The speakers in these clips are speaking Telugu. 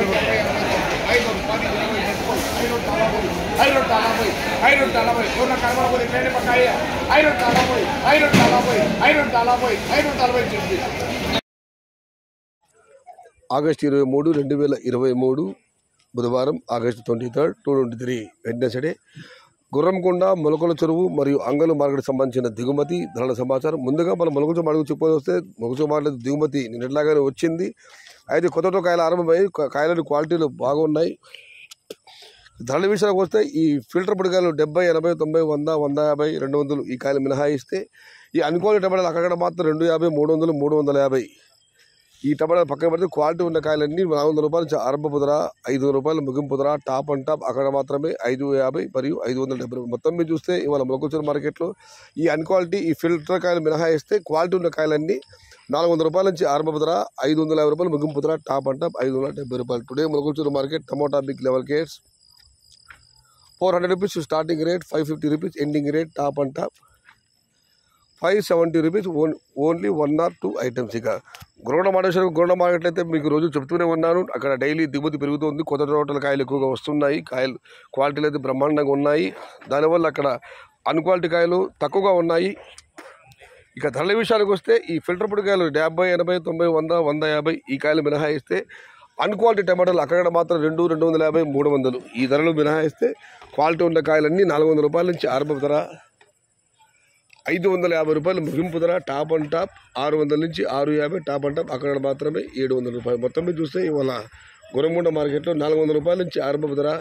ఐదు పది ఇరవై ముప్పై ఐదు నలభై ఐదు నలభై ఐదు నలభై ఉన్న కర్మలపై పేరు పక్కాయ ఐదు నలభై ఐదు నలభై ఐదు నలభై ఐదు నలభై చెప్పి ఆగస్టు ఇరవై మూడు రెండు వేల ఇరవై మూడు బుధవారం August twenty third two twenty three Wednesday Gurramkonda Molakala Cheruvu మరియు అంగలు మార్కెట్ సంబంధించిన దిగుమతి ధరల సమాచారం ముందుగా మనం మొలకల మార్కెట్ చెప్పి వస్తే మొలకల మార్కెట్ దిగుమతి నిన్నట్లాగానే వచ్చింది అయితే కొత్తతో కాయలు ఆరంభమయ్యి కా- కాయల క్వాలిటీలు బాగున్నాయి ధరల విషయానికి వస్తే ఈ ఫిల్టర్ పొడికాయలు డెబ్బై ఎనభై తొంభై వంద వంద యాభై రెండు వందలు ఈ కాయలు మినహాయిస్తే ఈ అనుకోని టమాటాలు అక్కడ మాత్రం రెండు యాభై మూడు వందలు మూడు వందల యాభై ఈ టమాటాలు పక్కన పెడితే క్వాలిటీ ఉన్న కాయలన్నీ నాలుగు వందల రూపాయలు చ- ఆరంభపు ధర ఐదు వందల రూపాయలు ముగింపు ధర టాప్ అండ్ టాప్ అక్కడ మాత్రమే ఐదు యాభై మరియు ఐదు వందల డెబ్బై రూపాయలు మొత్తం మీద చూస్తే ఇవాళ మొలకొచ్చిన మార్కెట్లో ఈ అన్క్వాలిటీ ఈ ఫిల్టర్ కాయలు మినహాయిస్తే క్వాలిటీ ఉన్న కాయలన్నీ నాలుగు వందల రూపాయల నుంచి ఆరంభపు ధర ఐదు వందల యాభై రూపాయలు ముగింపు ధర టాప్ అండ్ టాప్ ఐదు వందల డెబ్బై రూపాయలు టుడే మొలకొచ్చిన market tomato big level crates four hundred rupees starting rate five fifty rupees ending rate top and top five seventy rupees own only one or two items ఇక గోడ మాడేశ్వరం గోడ మార్కెట్ అయితే మీకు రోజు చెప్తూనే ఉన్నాను అక్కడ డైలీ దిగుమతి పెరుగుతుంది కొత్త టోటల్ కాయలు ఎక్కువగా వస్తున్నాయి కాయలు క్వాలిటీలు అయితే బ్రహ్మాండంగా ఉన్నాయి దానివల్ల అక్కడ అన్క్వాలిటీ కాయలు తక్కువగా ఉన్నాయి ఇక ధరల విషయానికి వస్తే ఈ ఫిల్టర్ పొడి కాయలు డెబ్బై ఎనభై తొంభై వంద వంద యాభై ఈ కాయలు మినహాయిస్తే అన్క్వాలిటీ టమాటాలు అక్కడ మాత్రం రెండు రెండు వందల యాభై మూడు వందలు ఈ ధరలు మినహాయిస్తే క్వాలిటీ ఉన్న కాయలన్నీ నాలుగు వందల రూపాయల నుంచి ఆరంభ ధర ఐదు వందల యాభై రూపాయలు ముగింపు ధర టాప్ అండ్ టాప్ ఆరు వందల నుంచి ఆరు యాభై టాప్ అండ్ టాప్ అక్కడ మాత్రమే ఏడు వందల రూపాయలు మొత్తం మీద చూస్తే ఇవాళ గురముండ మార్కెట్లో నాలుగు వందల రూపాయల నుంచి ఆరంభ ధర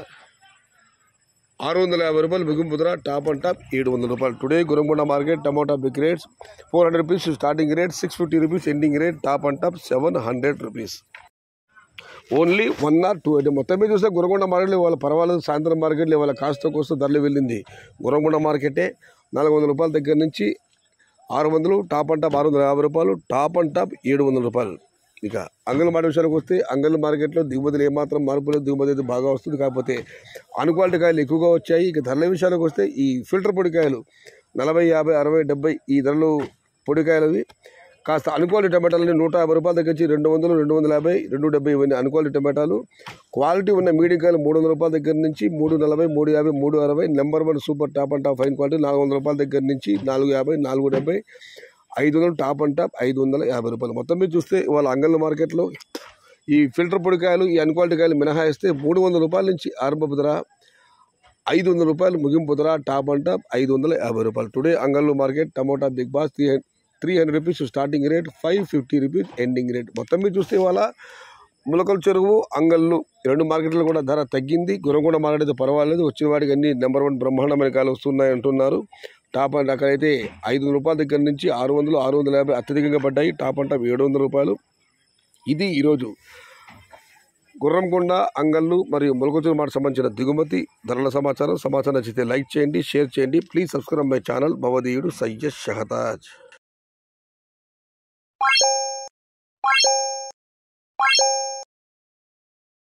ఆరు వందల యాభై రూపాయలు ముగింపు ధర టాప్ అండ్ టాప్ ఏడు వందల రూపాయలు today Gurramkonda market tomato big rates four hundred rupees starting rate six fifty rupees ending rate top and top seven hundred rupees only one or two అంటే మొత్తం మీద చూస్తే గురగొండ మార్కెట్లో ఇవాళ పర్వాలేదు సాయంత్రం మార్కెట్లో ఇవాళ కాస్త కోస్త ధరలు వెళ్ళింది గురగొండ మార్కెటే నాలుగు వందల రూపాయల దగ్గర నుంచి ఆరు వందలు టాప్ అండ్ టాప్ ఆరు వందల యాభై రూపాయలు టాప్ అండ్ టాప్ ఏడు వందల రూపాయలు ఇక అంగల్ మార్కెట్ విషయానికి వస్తే అంగల్ మార్కెట్లో దిగుమతులు ఏమాత్రం మార్పు లేదు దిగుమతి అయితే బాగా వస్తుంది కాకపోతే అన్క్వాలిటీ కాయలు ఎక్కువగా వచ్చాయి ఇక ధరల విషయానికి వస్తే ఈ ఫిల్టర్ పొడికాయలు నలభై యాభై అరవై డెబ్బై ఈ ధరలు పొడికాయలవి కాస్త అనుకోని టమాటాలని నూట యాభై రూపాయల దగ్గర నుంచి రెండు వందలు రెండు వందల యాభై రెండు డెబ్బై ఇవన్నీ అనుకోని టమాటాలు క్వాలిటీ ఉన్న మీడియం కాయలు మూడు వందల రూపాయల దగ్గర నుంచి మూడు నలభై మూడు యాభై మూడు అరవై number one super top and top fine quality నాలుగు వందల రూపాయల దగ్గర నుంచి నాలుగు యాభై నాలుగు డెబ్బై ఐదు వందలు టాప్ అండ్ టాప్ ఐదు వందల యాభై రూపాయలు మొత్తం మీద చూస్తే వాళ్ళ అంగళ్ళ మార్కెట్లో ఈ ఫిల్టర్ పొడికాయలు ఈ అన్క్వాలిటీ కాయలు మినహాయిస్తే మూడు వందల రూపాయల నుంచి ఆరంభపు ధర ఐదు వందల రూపాయలు ముగింపు ధర టాప్ అండ్ టాప్ ఐదు వందల యాభై రూపాయలు today Angallu market tomato big boss three three hundred rupees starting rate five fifty rupees ending rate మొత్తం మీద చూస్తే ఇవాళ ములకల చెరువు అంగళ్ళు ఈ రెండు మార్కెట్లు కూడా ధర తగ్గింది గురంగొండ మార్కెట్ అయితే పర్వాలేదు వచ్చిన వాటికి అన్ని నెంబర్ వన్ బ్రహ్మాండమైన కాయలు వస్తున్నాయి అంటున్నారు టాప్ అండ్ అక్కడైతే ఐదు వందల రూపాయల దగ్గర నుంచి ఆరు వందలు ఆరు వందల యాభై అత్యధికంగా పడ్డాయి టాప్ అండ్ టాప్ ఏడు వందల రూపాయలు ఇది ఈరోజు గుర్రంకొండ అంగళ్ళు మరియు ములకొచ్చుల మాట సంబంధించిన దిగుమతి ధరల సమాచారం సమాచారం నచ్చితే లైక్ చేయండి షేర్ చేయండి ప్లీజ్ సబ్స్క్రైబ్ మై ఛానల్ భవదీయుడు సయ్యద్ షహతాజ్